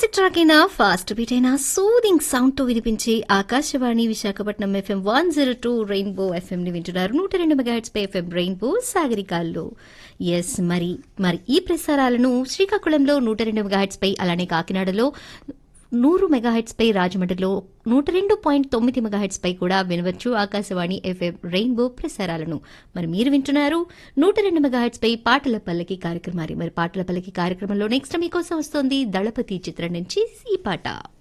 track అయినా fast beat అయినా soothing sound తో వినిపించే Akashvani Visakhapatnam FM one zero two rainbow FM ని వింటున్నారు నూట రెండు మెగాహెట్స్ పై ఎఫ్ఎం రెయిన్బో సాగరికాల్లో ఎస్ మరి మరి ఈ ప్రసారాలను శ్రీకాకుళంలో నూట రెండు మెగాహెట్స్ పై అలానే కాకినాడలో నూరు మెగాహెట్స్ పై రాజమండ్రిలో నూట రెండు పాయింట్ తొమ్మిది మెగాహెట్స్ పై కూడా వినవచ్చు ఆకాశవాణి ఎఫ్ఎం రెయిన్బో ప్రసారాలను మరి మీరు వింటున్నారు నూట రెండు మెగాహెట్స్ పై పాటల పల్లకి కార్యక్రమాన్ని మరి పాటల పల్లకి కార్యక్రమంలో నెక్స్ట్ మీకోసం వస్తోంది దళపతి చిత్రం నుంచి ఈ పాట